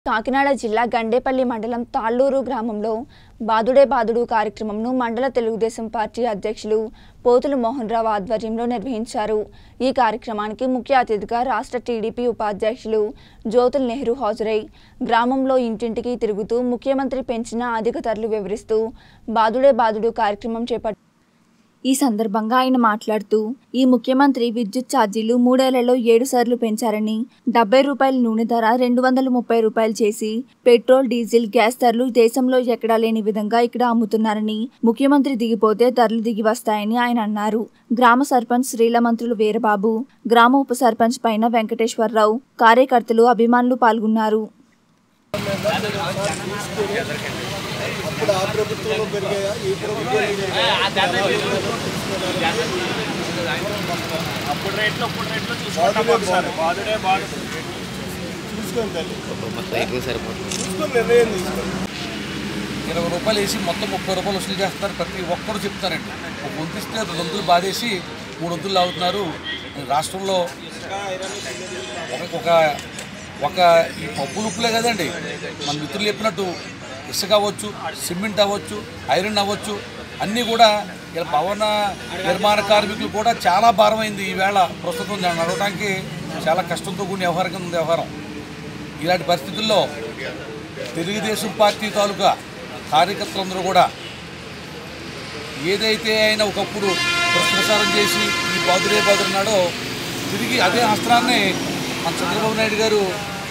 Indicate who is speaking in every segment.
Speaker 1: కాకినాడ జిల్లా గండేపల్లి మండలం తాళ్లూరు గ్రామంలో బాదుడే బాదుడు కార్యక్రమంను మండల తెలుగుదేశం పార్టీ అధ్యక్షులు పోతులు మోహన్ రావు ఆధ్వర్యంలో నిర్వహించారు ఈ కార్యక్రమానికి ముఖ్య అతిథిగా రాష్ట్ర టీడీపీ ఉపాధ్యక్షులు జ్యోతుల్ నెహ్రూ హాజరై గ్రామంలో ఇంటింటికి తిరుగుతూ ముఖ్యమంత్రి పెంచిన అధిక ధరలు వివరిస్తూ బాదుడే బాదుడు కార్యక్రమం చేపట్టారు ఈ సందర్భంగా ఆయన మాట్లాడుతూ ఈ ముఖ్యమంత్రి విద్యుత్ ఛార్జీలు మూడేళ్లలో ఏడు సార్లు పెంచారని డెబ్బై రూపాయల నూనె ధర రెండు వందల ముప్పై రూపాయలు చేసి పెట్రోల్ డీజిల్ గ్యాస్ ధరలు దేశంలో ఎక్కడా లేని విధంగా ఇక్కడ అమ్ముతున్నారని ముఖ్యమంత్రి దిగిపోతే ధరలు దిగి వస్తాయని ఆయన అన్నారు గ్రామ సర్పంచ్ శ్రీల మంత్రులు వీరబాబు గ్రామ ఉప సర్పంచ్ పైన వెంకటేశ్వరరావు కార్యకర్తలు అభిమానులు పాల్గొన్నారు
Speaker 2: అప్పుడు ఆ ప్రభుత్వంలో పెరిగాయా ఈ ప్రభుత్వం
Speaker 3: అప్పుడు రేట్లో ఇప్పుడు రేట్లో చూసుకుంటాం ఒకసారి బాధుడే బాధ
Speaker 2: చూసుకోండి తల్లి
Speaker 4: ఎక్కువ సరిపోతుంది
Speaker 2: చూసుకొని నిర్ణయం తీసుకోండి
Speaker 5: ఇరవై రూపాయలు వేసి మొత్తం ముప్పై రూపాయలు వసూలు చేస్తున్నారు ప్రతి ఒక్కరు చెప్తారండి ఒక వంతిస్తే రెండు వంతులు బాధేసి మూడు వంతులు లాగుతున్నారు రాష్ట్రంలో ఒక ఒక ఒక ఈ పప్పులు ఉప్పులే కదండి మన మిత్రులు చెప్పినట్టు ఇసుక అవ్వచ్చు సిమెంట్ అవ్వచ్చు ఐరన్ అవ్వచ్చు అన్నీ కూడా ఇలా భవన నిర్మాణ కార్మికులు కూడా చాలా భారమైంది ఈవేళ ప్రస్తుతం నడవడానికి చాలా కష్టంతో కూడిన వ్యవహారం కింద ఉంది వ్యవహారం ఇలాంటి పరిస్థితుల్లో తెలుగుదేశం పార్టీ తాలూకా కార్యకర్తలందరూ కూడా ఏదైతే ఆయన ఒకప్పుడు ప్రసారం చేసి ఈ బాదురే బాదురున్నాడో తిరిగి అదే అస్త్రాన్ని మన చంద్రబాబు నాయుడు గారు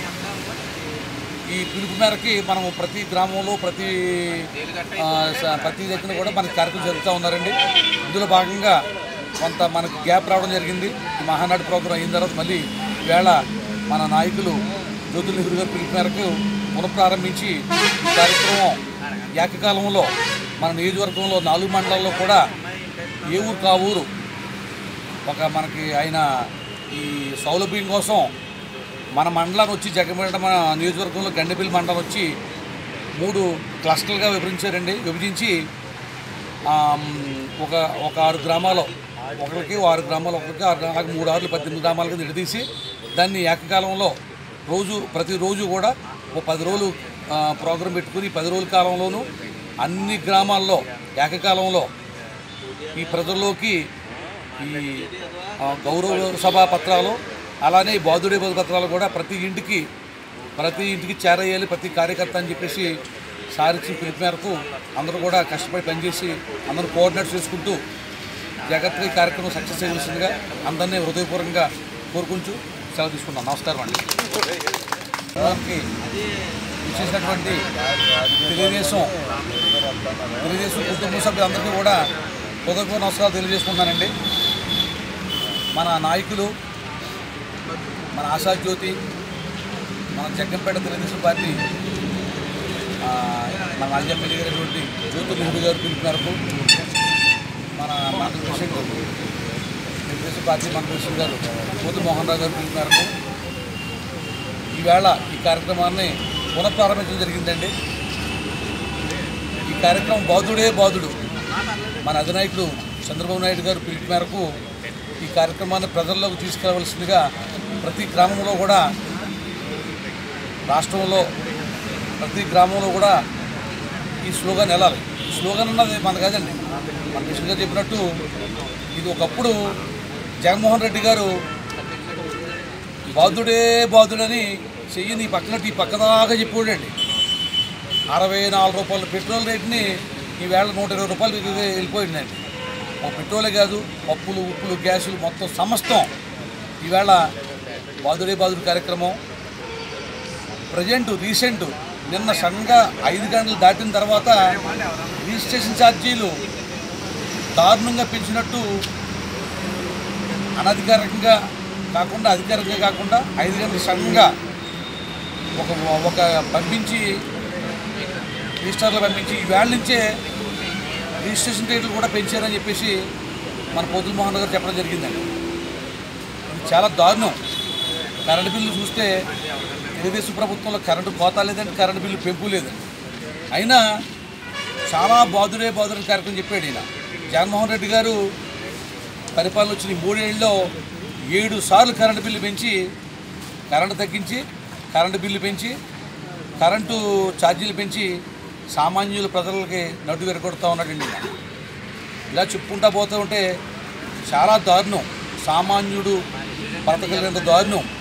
Speaker 5: ఈ పిలుపు మేరకి మనం ప్రతి గ్రామంలో ప్రతి ఆ, స- ప్రతి దగ్గర కూడా మనకి కార్యక్రమం జరుగుతూ ఉన్నారండి ఇందులో భాగంగా కొంత మనకు గ్యాప్ రావడం జరిగింది ఈ మహానాడు ప్రోగ్రాం అయిన తర్వాత మళ్ళీ ఈవేళ మన నాయకులు జ్యోతుల్ నెహ్రూ గారి పిలుపు మేరకు పునఃప్రారంభించి ఈ కార్యక్రమం ఏకకాలంలో మన నియోజకవర్గంలో నాలుగు మండలాల్లో కూడా ఏ ఊరు కా ఊరు ఒక మనకి ఆయన ఈ సౌలభ్యం కోసం మన మండలాన్ని వచ్చి జగమెడ మన నియోజకవర్గంలో గండెపల్లి మండలం వచ్చి మూడు క్లస్టర్లుగా విభజించారండి విభజించి ఆ, మ్, ఒక ఒక ఆరు గ్రామాలు ఒకరికి ఆరు గ్రామాలు ఒకరికి ఆరు అలాగే మూడు ఆరులు పద్దెనిమిది గ్రామాలుగా నిలదీసి దాన్ని ఏకకాలంలో రోజు ప్రతిరోజు కూడా ఒక పది రోజులు ఆ, ప్రోగ్రాం పెట్టుకుని ఈ పది రోజుల కాలంలోనూ అన్ని గ్రామాల్లో ఏకకాలంలో ఈ ప్రజల్లోకి ఈ ఆ, గౌరవ సభా పత్రాలు అలానే ఈ బాధుడే పత్రాలు కూడా ప్రతి ఇంటికి ప్రతి ఇంటికి చేరయ్యాలి ప్రతి కార్యకర్త అని చెప్పేసి సారిచ్చి పిలుపు మేరకు అందరూ కూడా కష్టపడి పనిచేసి అందరూ కోఆర్డినేట్ చేసుకుంటూ జాగ్రత్తగా ఈ కార్యక్రమం సక్సెస్ చేయవలసిందిగా అందరినీ హృదయపూర్వకంగా కోరుకుంటూ సెలవు తీసుకుంటాం నమస్కారం అండి అందరికీ ఇచ్చేసినటువంటి తెలుగుదేశం తెలుగుదేశం కుటుంబ సభ్యులందరికీ కూడా హృదయపూర్వ నమస్కారాలు తెలియజేసుకుంటానండి మన నాయకులు మన ఆశాజ్యోతి మన జగ్గంపేట తెలుగుదేశం పార్టీ ఆ, మన మాజీ ఎమ్మెల్యే గారైనటువంటి జ్యోతి నెహ్రూ గారు పిలుపు మేరకు మన మండల ప్రెసిడెంట్ తెలుగుదేశం పార్టీ మండల ప్రెసిడెంట్ గారు పోతు మోహన్ రావు గారు పిలుపు మేరకు ఈవేళ ఈ కార్యక్రమాన్ని పునఃప్రారంభించడం జరిగిందండి ఈ కార్యక్రమం బాధుడే బాధుడు మన అధినాయకుడు చంద్రబాబు నాయుడు గారు పిలుపు మేరకు ఈ కార్యక్రమాన్ని ప్రజల్లోకి తీసుకెళ్లవలసిందిగా ప్రతి గ్రామంలో కూడా రాష్ట్రంలో ప్రతి గ్రామంలో కూడా ఈ స్లోగన్ వెళ్ళాలి ఈ స్లోగన్ అన్నది మన కాదండి మన కృష్ణ గారు చెప్పినట్టు ఇది ఒకప్పుడు జగన్మోహన్ రెడ్డి గారు బాధుడే బాధుడని చెయ్యి నీ పక్కన ఈ పక్కదాకా చెప్పాడండి అరవై నాలుగు రూపాయల పెట్రోల్ రేట్ని ఈవేళ నూట ఇరవై రూపాయలు వెళ్ళిపోయిందండి ఒక పెట్రోలే కాదు పప్పులు ఉప్పులు గ్యాసులు మొత్తం సమస్తం ఈవేళ బాదుడే బాదుడు కార్యక్రమం ప్రజెంట్ రీసెంట్ నిన్న సడన్గా ఐదు గంటలు దాటిన తర్వాత రిజిస్ట్రేషన్ ఛార్జీలు దారుణంగా పెంచినట్టు అనధికారికంగా కాకుండా అధికారికంగా కాకుండా ఐదు గంటలు సడన్గా ఒక ఒక పంపించి రిజిస్టర్లు పంపించి ఈవేళ నుంచే రిజిస్ట్రేషన్ రేట్లు కూడా పెంచారని చెప్పేసి మన పోతుల మోహన్ గారు చెప్పడం జరిగిందండి ఇది చాలా దారుణం కరెంటు బిల్లు చూస్తే తెలుగుదేశం ప్రభుత్వంలో కరెంటు కోత లేదండి కరెంటు బిల్లు పెంపు లేదండి అయినా చాలా బాధుడే బాధుడే కార్యక్రమం చెప్పాడు ఈయన జగన్మోహన్ రెడ్డి గారు పరిపాలన వచ్చిన ఈ మూడేళ్ళలో ఏడు సార్లు కరెంటు బిల్లు పెంచి కరెంటు తగ్గించి కరెంటు బిల్లు పెంచి కరెంటు ఛార్జీలు పెంచి సామాన్యుల ప్రజలకి నడ్డు విరగొడతా ఉన్నాడండి ఈయన. ఇలా చెప్పుకుంటా పోతూ ఉంటే చాలా దారుణం సామాన్యుడు బ్రతకలేనంత దారుణం